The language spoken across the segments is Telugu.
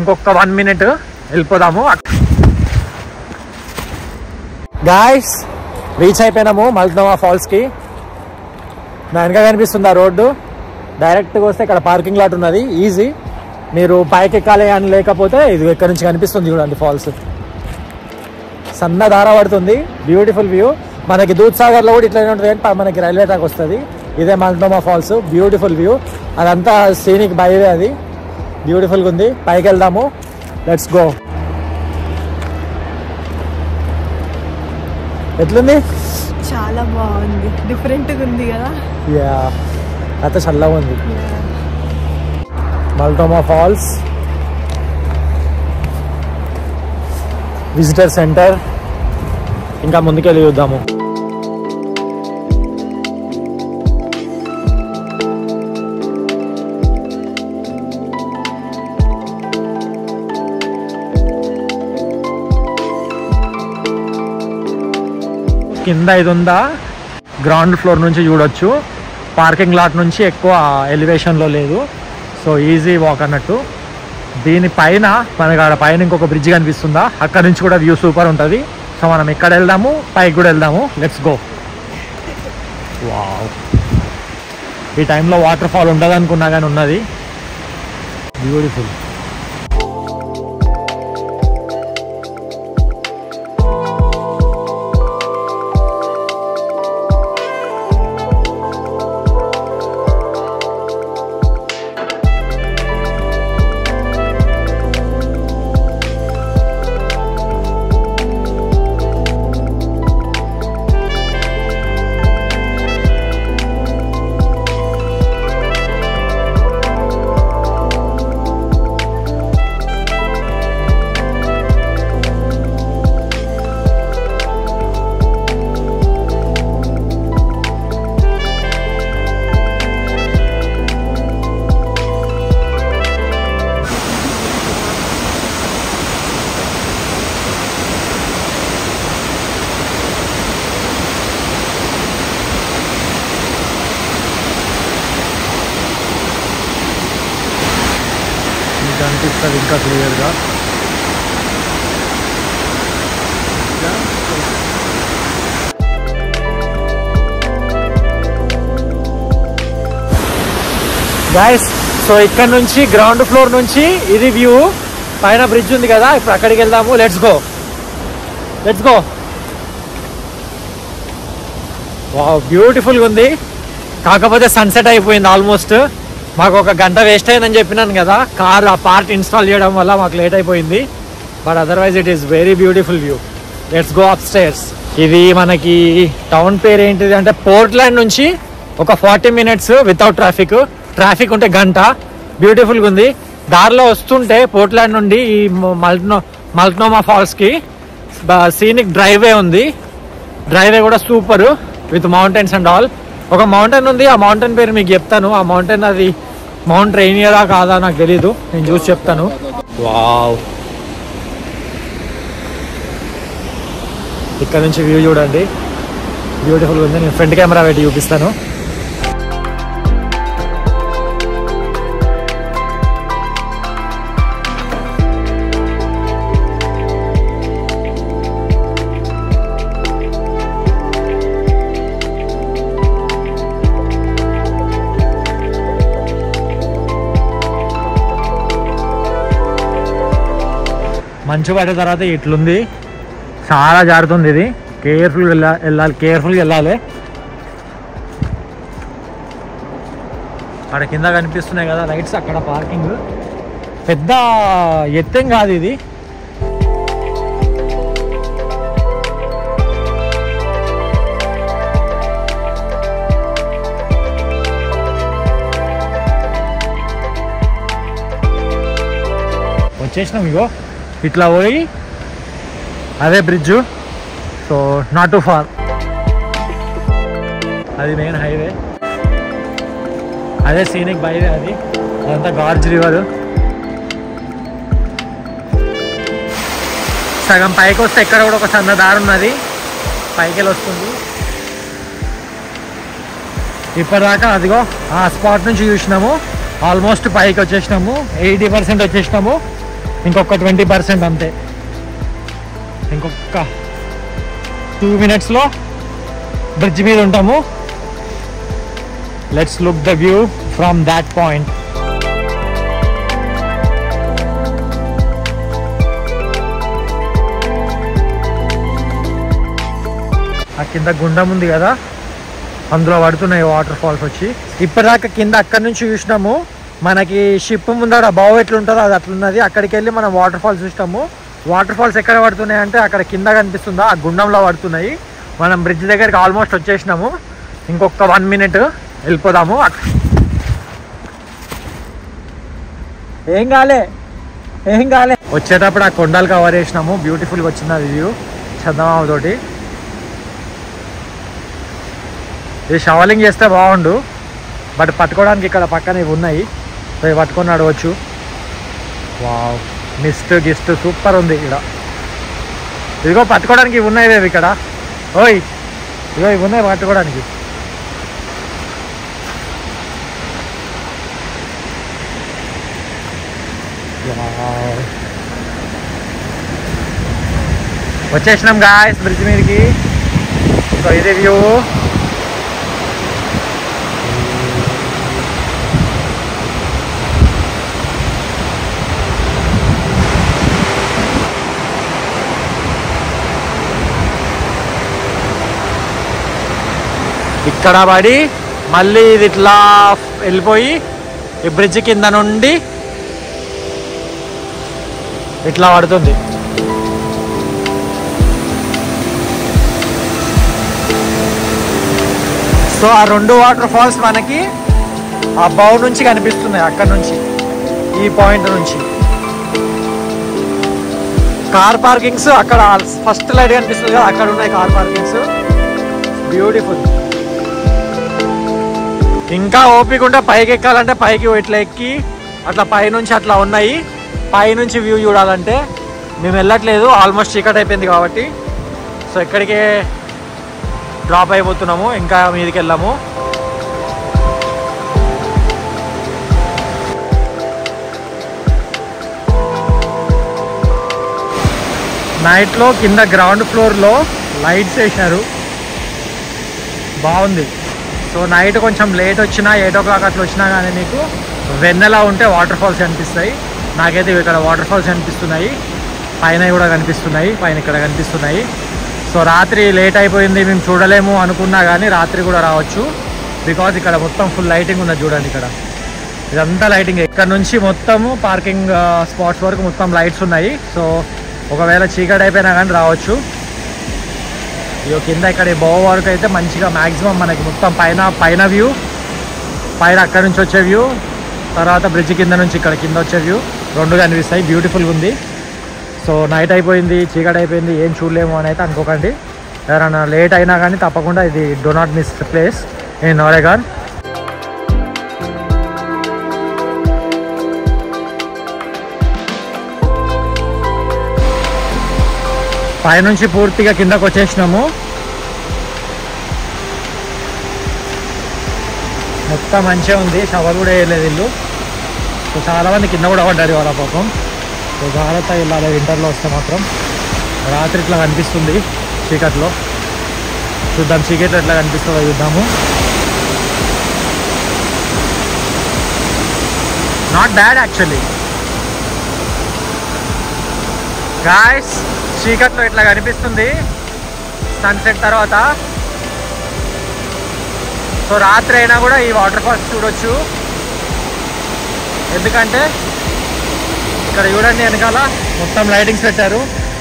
ఇంకొక వన్ మినిట్ వెళ్ళిపోదాము గాయస్ రీచ్ అయిపోయినాము మల్తనోవా ఫాల్స్కి నా వెనక కనిపిస్తుంది ఆ రోడ్డు డైరెక్ట్గా వస్తే ఇక్కడ పార్కింగ్ లాట్ ఉన్నది ఈజీ మీరు పైకి ఎక్కాలి అని లేకపోతే ఇది ఇక్కడ నుంచి కనిపిస్తుంది చూడండి ఫాల్స్ సన్న ధార పడుతుంది బ్యూటిఫుల్ వ్యూ మనకి దూద్ సాగర్లో కూడా ఇట్లనే ఉంటుంది కానీ ప- మనకి రైల్వే ట్రాక్ వస్తుంది ఇదే మల్టోమా ఫాల్స్ బ్యూటిఫుల్ వ్యూ అదంతా సీనిక్ బైవే అది బ్యూటిఫుల్గా ఉంది పైకి వెళ్దాము లెట్స్ గో ఎట్లుంది చాలా బాగుంది డిఫరెంట్గా ఉంది కదా యా అయితే చల్లగా ఉంది మల్టోమా ఫాల్స్ విజిటర్ సెంటర్ ఇంకా ముందుకెళ్ళి చూద్దాము కింద ఇది ఉందా గ్రౌండ్ ఫ్లోర్ నుంచి చూడొచ్చు పార్కింగ్ లాట్ నుంచి ఎక్కువ ఎలివేషన్లో లేదు సో ఈజీ వాక్ అన్నట్టు దీనిపైన మనకి ఆడ పైన ఇంకొక బ్రిడ్జ్ కనిపిస్తుందా అక్కడ నుంచి కూడా వ్యూ సూపర్ ఉంటుంది సో మనం ఇక్కడ వెళ్దాము పైకి కూడా వెళ్దాము లెట్స్ గో వావ్ ఈ టైంలో వాటర్ ఫాల్ ఉండదు అనుకున్నా కానీ ఉన్నది బ్యూటిఫుల్ మీకు అనిపిస్తుంది ఇంకా క్లియర్గా గాయస్ సో ఇక్కడ నుంచి గ్రౌండ్ ఫ్లోర్ నుంచి ఇది వ్యూ పైన బ్రిడ్జ్ ఉంది కదా ఇప్పుడు అక్కడికి వెళ్దాము let's go let's go wow బ్యూటిఫుల్గా ఉంది కాకపోతే సన్సెట్ అయిపోయింది ఆల్మోస్ట్ మాకు ఒక గంట వేస్ట్ అయిందని చెప్పినాను కదా కార్ ఆ పార్ట్ ఇన్స్టాల్ చేయడం వల్ల మాకు లేట్ అయిపోయింది but otherwise it is very beautiful view let's go upstairs ఇది మనకి టౌన్ పేరు ఏంటిది అంటే పోర్ట్లాండ్ నుంచి ఒక forty minutes without traffic traffic ఉంటే గంట బ్యూటిఫుల్గా ఉంది దారిలో వస్తుంటే పోర్ట్లాండ్ నుండి ఈ మల్ట్నో మల్ట్నోమా ఫాల్స్కి సీనిక్ డ్రైవే ఉంది డ్రైవే కూడా super with mountains and all ఒక మౌంటైన్ ఉంది ఆ మౌంటైన్ పేరు మీకు చెప్తాను ఆ మౌంటైన్ అది మౌంట్ రైనియరా కాదా నాకు తెలీదు నేను చూసి చెప్తాను వావ్ ఇక్కడ నుంచి వ్యూ చూడండి బ్యూటిఫుల్ ఉంది నేను ఫ్రంట్ కెమెరా పెట్టి చూపిస్తాను మంచు పడిన తర్వాత ఇట్లుంది చాలా జారుతుంది ఇది కేర్ఫుల్గా వెళ్ళా వెళ్ళాలి కేర్ఫుల్గా వెళ్ళాలి అక్కడ కింద కనిపిస్తున్నాయి కదా లైట్స్ అక్కడ పార్కింగ్ పెద్ద ఎత్తేం కాదు ఇది వచ్చేసినాం ఇగో ఇట్లా పోయి అదే bridge so not too far అది మెయిన్ హైవే అదే సీనిక్ బైవే అది అదంతా గార్జ్ రివర్ సగం పైకి వస్తే ఎక్కడ కూడా ఒక సన్న దారి ఉన్నది పైకి వెళ్ళి వస్తుంది ఇప్పటిదాకా అదిగో ఆ స్పాట్ నుంచి చూసినాము ఆల్మోస్ట్ పైకి వచ్చేసినాము ఎయిటీ పర్సెంట్ వచ్చేసినాము ఇంకొక ట్వంటీ పర్సెంట్ అంతే ఇంకొక టూ మినిట్స్లో బ్రిడ్జ్ మీద ఉంటాము let's look the view from that point ఆ కింద గుండం ఉంది కదా అందులో పడుతున్నాయి వాటర్ ఫాల్స్ వచ్చి ఇప్పటిదాకా కింద అక్కడి నుంచి చూసినాము మనకి షిప్ ముందర బావు ఎట్లుంటుందో అది అట్లున్నది అక్కడికి వెళ్ళి మనం వాటర్ ఫాల్స్ చూసినాము వాటర్ ఫాల్స్ ఎక్కడ పడుతున్నాయి అంటే అక్కడ కింద కనిపిస్తుందా ఆ గుండంలో పడుతున్నాయి మనం బ్రిడ్జ్ దగ్గరికి ఆల్మోస్ట్ వచ్చేసినాము ఇంకొక వన్ మినిట్ వెళ్ళిపోదాము అక్- ఏం కాలే ఏం కాలే వచ్చేటప్పుడు ఆ కొండలు కవర్ చేసినాము బ్యూటిఫుల్గా వచ్చింది అది వ్యూ చందమామ తోటి ఇది షవలింగ్ చేస్తే బాగుండు బట్ పట్టుకోవడానికి ఇక్కడ పక్కన ఇవి ఉన్నాయి సో ఇవి పట్టుకొని నడవచ్చు వావ్ మిస్ట్ గిస్ట్ సూపర్ ఉంది ఇక్కడ ఇదిగో పట్టుకోవడానికి ఇవి ఉన్నాయి వేవి ఇక్కడ ఓయ్ ఇదిగో ఇవి ఉన్నాయి పట్టుకోవడానికి వావ్. వచ్చేసినాం గాయస్ బ్రిడ్జ్ మీదకి సో ఇది వ్యూ ఇక్కడ పడి మళ్ళీ ఇది ఇట్లా వెళ్ళిపోయి ఈ బ్రిడ్జ్ కింద నుండి ఇట్లా పడుతుంది సో ఆ రెండు వాటర్ ఫాల్స్ మనకి ఆ బౌ నుంచి కనిపిస్తున్నాయి అక్కడ నుంచి ఈ పాయింట్ నుంచి కార్ పార్కింగ్స్ అక్కడ ఫస్ట్ లైట్ కనిపిస్తుంది కదా అక్కడ ఉన్నాయి కార్ పార్కింగ్స్ బ్యూటిఫుల్ ఇంకా ఓపిక ఉంటే పైకి ఎక్కాలంటే పైకి ఇట్లా ఎక్కి అట్లా పైనుంచి అట్లా ఉన్నాయి పైనుంచి వ్యూ చూడాలంటే మేము వెళ్ళట్లేదు ఆల్మోస్ట్ చీకట్ అయిపోయింది కాబట్టి సో ఇక్కడికే డ్రాప్ అయిపోతున్నాము ఇంకా మీదకి వెళ్ళాము నైట్లో కింద గ్రౌండ్ ఫ్లోర్లో లైట్స్ వేశారు బాగుంది సో నైట్ కొంచెం లేట్ వచ్చినా ఎయిట్ ఓ క్లాక్ అట్లా వచ్చినా కానీ మీకు వెన్నెలా ఉంటే వాటర్ ఫాల్స్ కనిపిస్తాయి నాకైతే ఇక్కడ వాటర్ ఫాల్స్ కనిపిస్తున్నాయి పైన కూడా కనిపిస్తున్నాయి పైన ఇక్కడ కనిపిస్తున్నాయి సో రాత్రి లేట్ అయిపోయింది మేము చూడలేము అనుకున్నా కానీ రాత్రి కూడా రావచ్చు బికాజ్ ఇక్కడ మొత్తం ఫుల్ లైటింగ్ ఉన్నది చూడండి ఇక్కడ ఇదంతా లైటింగ్ ఇక్కడ నుంచి మొత్తము పార్కింగ్ స్పాట్స్ వరకు మొత్తం లైట్స్ ఉన్నాయి సో ఒకవేళ చీకటి అయిపోయినా కానీ రావచ్చు ఇక కింద ఇక్కడ ఈ బోవ వరకు అయితే మంచిగా మ్యాక్సిమం మనకి మొత్తం పైన పైన వ్యూ పైన అక్కడ నుంచి వచ్చే వ్యూ తర్వాత బ్రిడ్జ్ కింద నుంచి ఇక్కడ కింద వచ్చే వ్యూ రెండు కనిపిస్తాయి బ్యూటిఫుల్గా ఉంది సో నైట్ అయిపోయింది చీకటి అయిపోయింది ఏం చూడలేము అని అయితే అనుకోకండి ఎవరైనా లేట్ అయినా కానీ తప్పకుండా ఇది do not miss place in Oregon పైనుంచి పూర్తిగా కిందకు వచ్చేసినాము మొత్తం మంచిగా ఉంది షవర్ కూడా వేయలేదు ఇల్లు సో చాలా మంది కింద కూడా పడ్డారు వాళ్ళ పాపం సో జాగ్రత్త వెళ్ళాలి వింటర్లో వస్తే మాత్రం రాత్రి ఇట్లా కనిపిస్తుంది చీకట్లో చూద్దాం చీకట్లో ఎట్లా కనిపిస్తుందో చూద్దాము నాట్ బ్యాడ్ యాక్చువల్లీ గాయస్ చీకట్లో ఇట్లా కనిపిస్తుంది సన్సెట్ తర్వాత సో రాత్రి అయినా కూడా ఈ వాటర్ ఫాల్స్ చూడొచ్చు ఎందుకంటే ఇక్కడ చూడండి వెనకాల మొత్తం లైటింగ్స్ పెట్టారు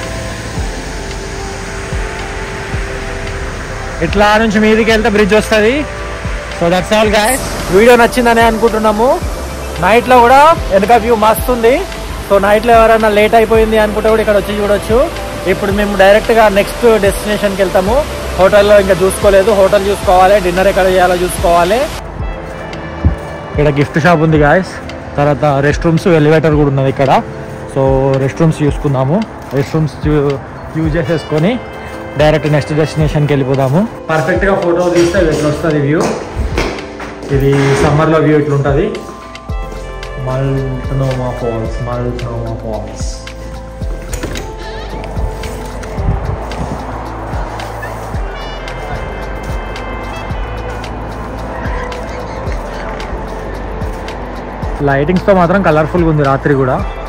ఇట్లా నుంచి మీదికి వెళ్తే బ్రిడ్జ్ వస్తుంది so that's all guys video నచ్చిందని అనుకుంటున్నాము నైట్లో కూడా వెనక వ్యూ మస్తు ఉంది సో నైట్లో ఎవరైనా లేట్ అయిపోయింది అనుకుంటే కూడా ఇక్కడ వచ్చి చూడొచ్చు ఇప్పుడు మేము డైరెక్ట్గా నెక్స్ట్ డెస్టినేషన్కి వెళ్తాము హోటల్లో ఇంకా చూసుకోలేదు హోటల్ చూసుకోవాలి డిన్నర్ ఎక్కడ చేయాలో చూసుకోవాలి ఇక్కడ గిఫ్ట్ షాప్ ఉంది గాయస్ తర్వాత రెస్ట్ రూమ్స్ ఎలివేటర్ కూడా ఉన్నది ఇక్కడ సో రెస్ట్ రూమ్స్ చూసుకుందాము రెస్ట్ రూమ్స్ యూజ్ చేసేసుకొని డైరెక్ట్ నెక్స్ట్ డెస్టినేషన్కి వెళ్ళిపోదాము పర్ఫెక్ట్గా ఫోటో తీస్తే ఇది ఎట్లా వస్తుంది వ్యూ ఇది సమ్మర్లో వ్యూ ఇట్లా ఉంటుంది మల్టనోమా ఫాల్స్ మల్టనోమా ఫాల్స్ లైటింగ్స్తో మాత్రం కలర్ఫుల్గా ఉంది రాత్రి కూడా